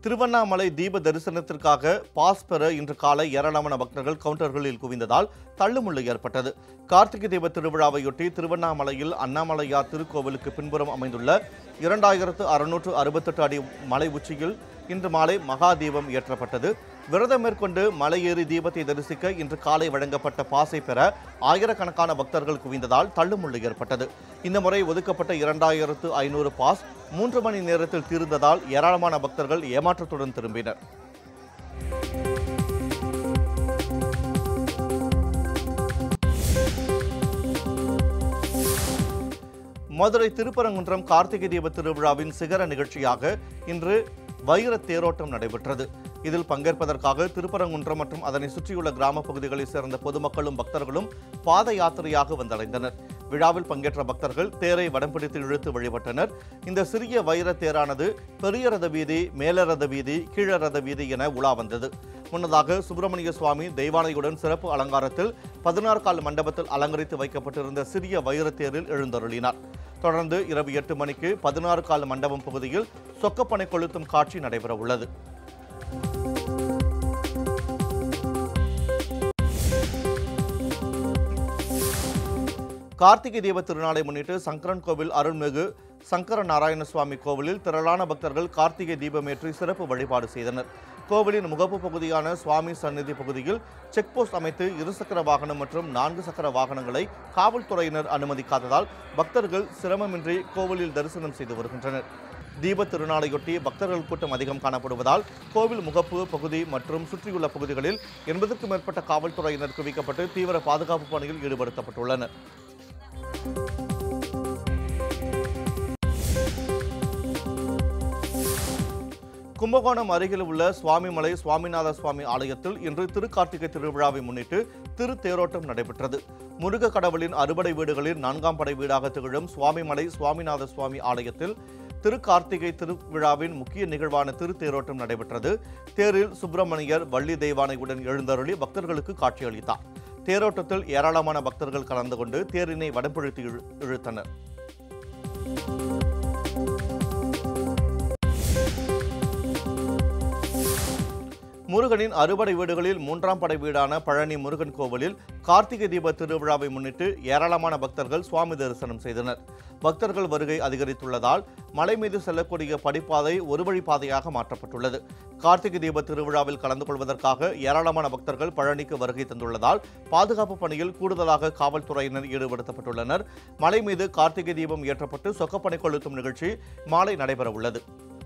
திருவண்ணாமலை தீப தரிசனத்திற்காக பாஸ் பெற இன்று காலை ஏராளமான பக்தர்கள் கவுண்டர்களில் குவிந்ததால் தள்ளுமுள்ளு ஏற்பட்டது கார்த்திகை தீப திருவிழாவையொட்டி திருவண்ணாமலையில் அண்ணாமலையார் திருக்கோவிலுக்கு பின்புறம் அமைந்துள்ள இரண்டாயிரத்து அறுநூற்று அறுபத்தெட்டு அடி மலை உச்சியில் இன்று மாலை மகா தீபம் ஏற்றப்பட்டது விரதம் மேற்கொண்டு மலையேறி தீபத்தை தரிசிக்க இன்று காலை வழங்கப்பட்ட பாசை பெற ஆயிரக்கணக்கான பக்தர்கள் குவிந்ததால் தள்ளுமுள்ளு ஏற்பட்டது இந்த முறை ஒதுக்கப்பட்ட இரண்டாயிரத்து ஐநூறு பாஸ் மூன்று மணி நேரத்தில் தீர்ந்ததால் ஏராளமான பக்தர்கள் ஏமாற்றத்துடன் திரும்பினர் மதுரை திருப்பரங்குன்றம் கார்த்திகை தீப திருவிழாவின் சிகர நிகழ்ச்சியாக இன்று வைர தேரோட்டம் நடைபெற்றது இதில் பங்கேற்பதற்காக திருப்பரங்குன்றம் மற்றும் அதனை சுற்றியுள்ள கிராம பகுதிகளைச் சேர்ந்த பொதுமக்களும் பக்தர்களும் பாத யாத்திரையாக வந்தடைந்தனர் விழாவில் பங்கேற்ற பக்தர்கள் தேரை வடம் பிடித்து இழுத்து வழிபட்டனர் இந்த சிறிய வைர தேரானது பெரிய ரத வீதி மேல ரத வீதி கீழ ரத வீதி என உலா வந்தது முன்னதாக சுப்பிரமணிய சுவாமி தெய்வானையுடன் சிறப்பு அலங்காரத்தில் பதினாறு கால் மண்டபத்தில் அலங்கரித்து வைக்கப்பட்டிருந்த சிறிய வைரத்தேரில் எழுந்தருளினார் தொடர்ந்து இரவு எட்டு மணிக்கு பதினாறு கால் மண்டபம் பகுதியில் சொக்கப்பனை கொளுத்தும் காட்சி நடைபெற உள்ளது கார்த்திகை தீப திருநாளை முன்னிட்டு சங்கரன் கோவில் அருள்மிகு சங்கர நாராயண சுவாமி கோவிலில் திரளான பக்தர்கள் கார்த்திகை தீபமேற்றி சிறப்பு வழிபாடு செய்தனர் கோவிலின் முகப்பு பகுதியான சுவாமி சந்நிதி பகுதியில் செக் போஸ்ட் அமைத்து இருசக்கர வாகனம் மற்றும் நான்கு சக்கர வாகனங்களை காவல்துறையினர் அனுமதிக்காததால் பக்தர்கள் சிரமமின்றி கோவிலில் தரிசனம் செய்து வருகின்றனர் தீப திருநாளையொட்டி பக்தர்கள் கூட்டம் அதிகம் காணப்படுவதால் கோவில் முகப்பு பகுதி மற்றும் சுற்றியுள்ள பகுதிகளில் எண்பதுக்கும் மேற்பட்ட காவல்துறையினர் குவிக்கப்பட்டு தீவிர பாதுகாப்பு பணியில் ஈடுபடுத்தப்பட்டுள்ளனர் கும்பகோணம் அருகில் உள்ள சுவாமிமலை சுவாமிநாத சுவாமி ஆலயத்தில் இன்று திருக்கார்த்திகை திருவிழாவை முன்னிட்டு திருத்தேரோட்டம் நடைபெற்றது முருக கடவுளின் அறுபடை வீடுகளில் நான்காம் படை வீடாக திகழும் சுவாமிமலை சுவாமிநாத சுவாமி ஆலயத்தில் திருக்கார்த்திகை திருவிழாவின் முக்கிய நிகழ்வான திருத்தேரோட்டம் நடைபெற்றது தேரில் சுப்பிரமணியர் வள்ளி தெய்வானையுடன் எழுந்தருளி பக்தர்களுக்கு காட்சியளித்தார் தேரோட்டத்தில் ஏராளமான பக்தர்கள் கலந்து கொண்டு தேரினை வடம்பிழுத்து இழு- இழுத்தனர் முருகனின் அறுபடை வீடுகளில் மூன்றாம் படை வீடான பழனி முருகன் கோவிலில் கார்த்திகை தீப திருவிழாவை முன்னிட்டு ஏராளமான பக்தர்கள் சுவாமி தரிசனம் செய்தனர் பக்தர்கள் வருகை அதிகரித்துள்ளதால் மலை மீது செல்லக்கூடிய படிப்பாதை ஒரு வழி பாதையாக மாற்றப்பட்டுள்ளது கார்த்திகை தீப திருவிழாவில் கலந்து கொள்வதற்காக ஏராளமான பக்தர்கள் பழனிக்கு வருகை தந்துள்ளதால் பாதுகாப்பு பணியில் கூடுதலாக காவல்துறையினர் ஈடுபடுத்தப்பட்டுள்ளனர் மலை மீது கார்த்திகை தீபம் ஏற்றப்பட்டு சொக்கப்பனை கொளுத்தும் நிகழ்ச்சி மாலை நடைபெற உள்ளது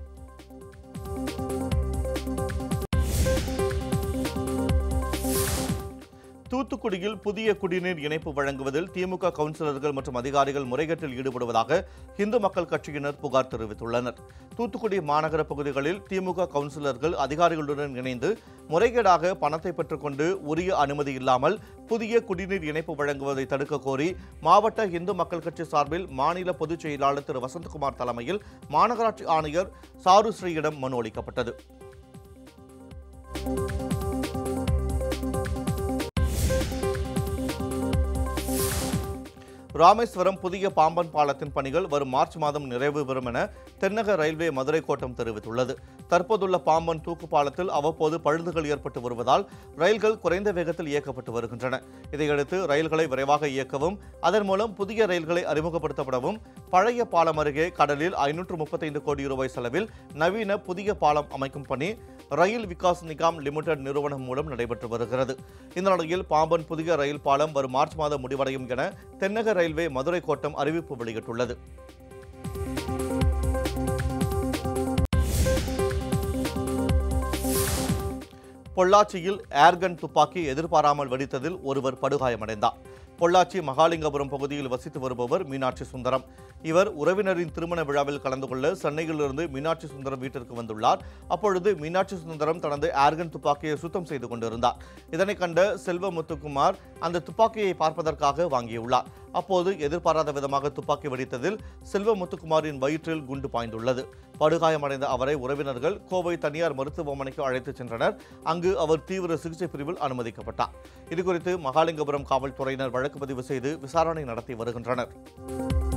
தூத்துக்குடியில் புதிய குடிநீர் இணைப்பு வழங்குவதில் திமுக கவுன்சிலர்கள் மற்றும் அதிகாரிகள் முறைகேட்டில் ஈடுபடுவதாக இந்து மக்கள் கட்சியினர் புகார் தெரிவித்துள்ளனர் தூத்துக்குடி மாநகர பகுதிகளில் திமுக கவுன்சிலர்கள் அதிகாரிகளுடன் இணைந்து முறைகேடாக பணத்தை பெற்றுக்கொண்டு உரிய அனுமதி இல்லாமல் புதிய குடிநீர் இணைப்பு வழங்குவதை தடுக்க கோரி மாவட்ட இந்து மக்கள் கட்சி சார்பில் மாநில பொதுச் செயலாளர் திரு வசந்தகுமார் தலைமையில் மாநகராட்சி ஆணையர் சாரு ஸ்ரீயிடம் மனு அளிக்கப்பட்டது ராமேஸ்வரம் புதிய பாம்பன் பாலத்தின் பணிகள் வரும் மார்ச் மாதம் நிறைவு பெறும் என தென்னக ரயில்வே மதுரை கோட்டம் தெரிவித்துள்ளது தற்போதுள்ள பாம்பன் தூக்கு பாலத்தில் அவ்வப்போது பழுதுகள் ஏற்பட்டு வருவதால் ரயில்கள் குறைந்த வேகத்தில் இயக்கப்பட்டு வருகின்றன இதையடுத்து ரயில்களை விரைவாக இயக்கவும் அதன் மூலம் புதிய ரயில்களை அறிமுகப்படுத்தப்படவும் பழைய பாலம் அருகே கடலில் ஐநூற்று முப்பத்தைந்து கோடி ரூபாய் செலவில் நவீன புதிய பாலம் அமைக்கும் பணி ரயில் விகாஸ் நிகாம் லிமிடெட் நிறுவனம் மூலம் நடைபெற்று வருகிறது இந்த நிலையில் பாம்பன் புதிய ரயில் பாலம் வரும் மார்ச் மாதம் முடிவடையும் என தென்னக ரயில்வே மதுரை கோட்டம் அறிவிப்பு வெளியிட்டுள்ளது பொள்ளாச்சியில் ஏர்கன் துப்பாக்கி எதிர்பாராமல் வெடித்ததில் ஒருவர் படுகாயமடைந்தார் பொள்ளாச்சி மகாலிங்கபுரம் பகுதியில் வசித்து வருபவர் மீனாட்சி சுந்தரம் இவர் உறவினரின் திருமண விழாவில் கலந்து கொள்ள சென்னையிலிருந்து மீனாட்சி சுந்தரம் வீட்டிற்கு வந்துள்ளார் அப்பொழுது மீனாட்சி சுந்தரம் தனது ஏர்கன் துப்பாக்கியை சுத்தம் செய்து கொண்டிருந்தார் இதனை கண்ட செல்வ முத்துக்குமார் அந்த துப்பாக்கியை பார்ப்பதற்காக வாங்கியுள்ளார் அப்போது எதிர்பாராத விதமாக துப்பாக்கி வெடித்ததில் செல்வ முத்துக்குமாரின் வயிற்றில் குண்டு பாய்ந்துள்ளது படுகாயமடைந்த அவரை உறவினர்கள் கோவை தனியார் மருத்துவமனைக்கு அழைத்துச் சென்றனர் அங்கு அவர் தீவிர சிகிச்சை பிரிவில் அனுமதிக்கப்பட்டார் இதுகுறித்து மகாலிங்கபுரம் காவல்துறையினர் வழக்கு பதிவு செய்து விசாரணை நடத்தி வருகின்றனர்